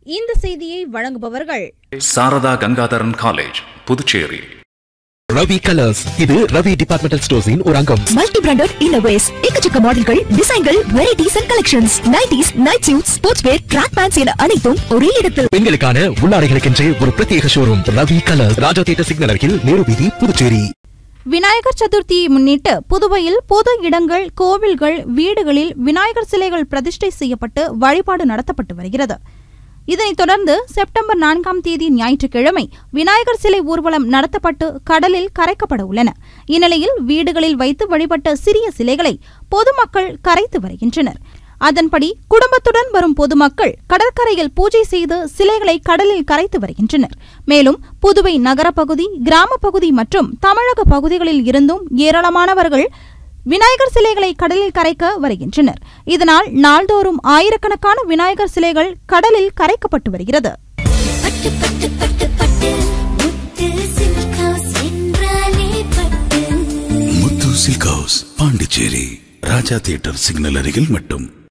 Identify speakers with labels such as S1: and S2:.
S1: இந்த செய்தியை வழங்குபவர்கள்
S2: சாரதா கங்காதரன் காலேஜ் புதுச்சேரி
S3: ரவி கலர்ஸ் இது ரவி டிபார்ட்மெண்டல் ஸ்டோர்ஸின் ஒரு அங்கம்
S4: மல்டி பிராண்டட் இன்னோவேஸ் எக்கச்சக்க மாடல்கள் டிசைன்கள் varieties and collections nighties night suit sports wear track pants என அனைத்தும் ஒரே இடத்தில்
S3: பெண்களுக்கான உள்ளாடைகளுக்கென்றே ஒரு பிரத்யேக showroom Ravi colours Raja theatre signal அருகில் நேரு வீதி புதுச்சேரி
S1: விநாயகர் சதுர்த்தியை முன்னிட்டு புதுவையில் பொது இடங்கள் கோவில்கள் வீடுகளில் விநாயகர் சிலைகள் பிரதிஷ்டை செய்யப்பட்டு வழிபாடு நடத்தப்பட்டு வருகிறது இதனைத் தொடர்ந்து செப்டம்பர் நான்காம் தேதி ஞாயிற்றுக்கிழமை விநாயகர் சிலை ஊர்வலம் நடத்தப்பட்டு கடலில் கரைக்கப்பட உள்ளன இந்நிலையில் வீடுகளில் வைத்து வழிபட்ட சிறிய சிலைகளை பொதுமக்கள் கரைத்து வருகின்றனர் அதன்படி குடும்பத்துடன் வரும் பொதுமக்கள் கடற்கரையில் பூஜை செய்து சிலைகளை கடலில் கரைத்து வருகின்றனர் மேலும் புதுவை நகரப்பகுதி கிராமப் பகுதி மற்றும் தமிழக பகுதிகளில் இருந்தும் ஏராளமானவர்கள் விநாயகர் சிலைகளை கடலில் கரைக்க வருகின்றனர் இதனால் நாள்தோறும் ஆயிரக்கணக்கான விநாயகர் சிலைகள் கடலில் கரைக்கப்பட்டு வருகிறது
S5: பட்டு பட்டு பட்டு பட்டு முத்து சில்க் ஹவுஸ் என்றாலே பட்டு
S6: Muthu silk house Pondicherry Raja theatre signal அருகில் மட்டும்